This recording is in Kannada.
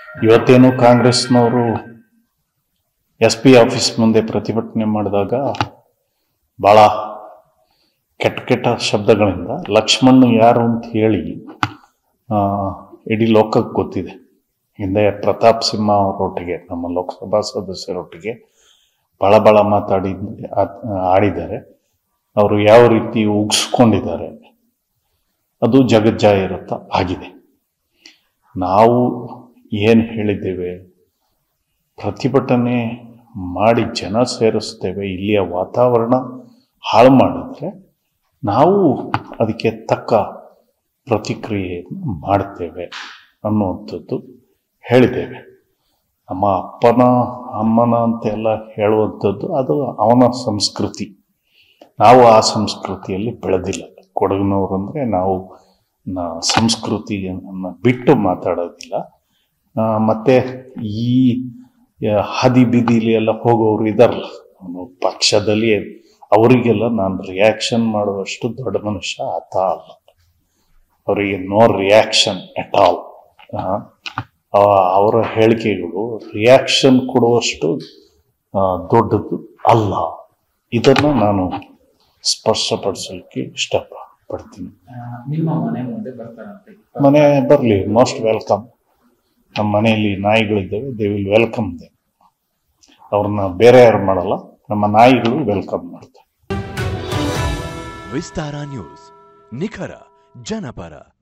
ಇವತ್ತೇನು ಕಾಂಗ್ರೆಸ್ನವರು ಎಸ್ ಪಿ ಆಫೀಸ್ ಮುಂದೆ ಪ್ರತಿಭಟನೆ ಮಾಡಿದಾಗ ಭಾಳ ಕೆಟ್ಟ ಕೆಟ್ಟ ಶಬ್ದಗಳಿಂದ ಲಕ್ಷ್ಮಣ್ ಯಾರು ಅಂತ ಹೇಳಿ ಆ, ಇಡೀ ಲೋಕಕ್ಕೆ ಗೊತ್ತಿದೆ ಹಿಂದೆ ಪ್ರತಾಪ್ ಸಿಂಹ ಅವರೊಟ್ಟಿಗೆ ನಮ್ಮ ಲೋಕಸಭಾ ಸದಸ್ಯರೊಟ್ಟಿಗೆ ಭಾಳ ಭಾಳ ಮಾತಾಡಿ ಆ- ಆಡಿದ್ದಾರೆ ಅವರು ಯಾವ ರೀತಿ ಉಗಿಸ್ಕೊಂಡಿದ್ದಾರೆ ಅದು ಜಗಜ್ಜಾಹಿರತ ಆಗಿದೆ ನಾವು ಏನು ಹೇಳಿದ್ದೇವೆ ಪ್ರತಿಭಟನೆ ಮಾಡಿ ಜನ ಸೇರಿಸ್ತೇವೆ ಇಲ್ಲಿಯ ವಾತಾವರಣ ಹಾಳು ಮಾಡಿದ್ರೆ ನಾವು ಅದಕ್ಕೆ ತಕ್ಕ ಪ್ರತಿಕ್ರಿಯೆಯನ್ನು ಮಾಡ್ತೇವೆ ಅನ್ನುವಂಥದ್ದು ಹೇಳಿದ್ದೇವೆ ನಮ್ಮ ಅಪ್ಪನ ಅಮ್ಮನ ಅಂತೆಲ್ಲ ಹೇಳುವಂಥದ್ದು ಅದು ಅವನ ಸಂಸ್ಕೃತಿ ನಾವು ಆ ಸಂಸ್ಕೃತಿಯಲ್ಲಿ ಬೆಳೆದಿಲ್ಲ ಕೊಡಗಿನವರು ಅಂದರೆ ನಾವು ನ- ಸಂಸ್ಕೃತಿಯನ್ನು ಬಿಟ್ಟು ಮಾತಾಡೋದಿಲ್ಲ ಆ, ಮತ್ತೆ ಈ ಆ, ಹಾದಿ ಬೀದಿಲಿ ಎಲ್ಲ ಹೋಗೋರು ಇದಾರಲ್ಲ ಅವನು ಪಕ್ಷದಲ್ಲಿ ಅವರಿಗೆಲ್ಲ ನಾನು ರಿಯಾಕ್ಷನ್ ಮಾಡುವಷ್ಟು ದೊಡ್ಡ ಮನುಷ್ಯ ಆತ ಅಲ್ಲ ಅವರಿಗೆ ನೋ ರಿಯಾಕ್ಷನ್ ಎಟ್ ಆಲ್ ಅವರ ಹೇಳಿಕೆಗಳು ರಿಯಾಕ್ಷನ್ ಕೊಡುವಷ್ಟು ಆ, ದೊಡ್ಡದು ಅಲ್ಲ ಇದನ್ನು ನಾನು ಸ್ಪಷ್ಟಪಡಿಸಲಿಕ್ಕೆ ಇಷ್ಟಪಡ್ತೀನಿ ನಿಮ್ಮ ಮನೆ ಮುಂದೆ ಬರ್ತಾರಂತೆ ಮನೆ ಬರಲಿ ಮೋಸ್ಟ್ ವೆಲ್ಕಮ್ ನಮ್ಮ ಮನೆಯಲ್ಲಿ ನಾಯಿಗಳಿದ್ದಾವೆ ದೇ ವಿಲ್ ವೆಲ್ಕಮ್ ದೇ ಅವ್ರನ್ನ ಬೇರೆ ಯಾರು ಮಾಡಲ್ಲ ನಮ್ಮ ನಾಯಿಗಳು ವೆಲ್ಕಮ್ ಮಾಡ್ತಾರೆ ವಿಸ್ತಾರ ನ್ಯೂಸ್ ನಿಖರ ಜನಪರ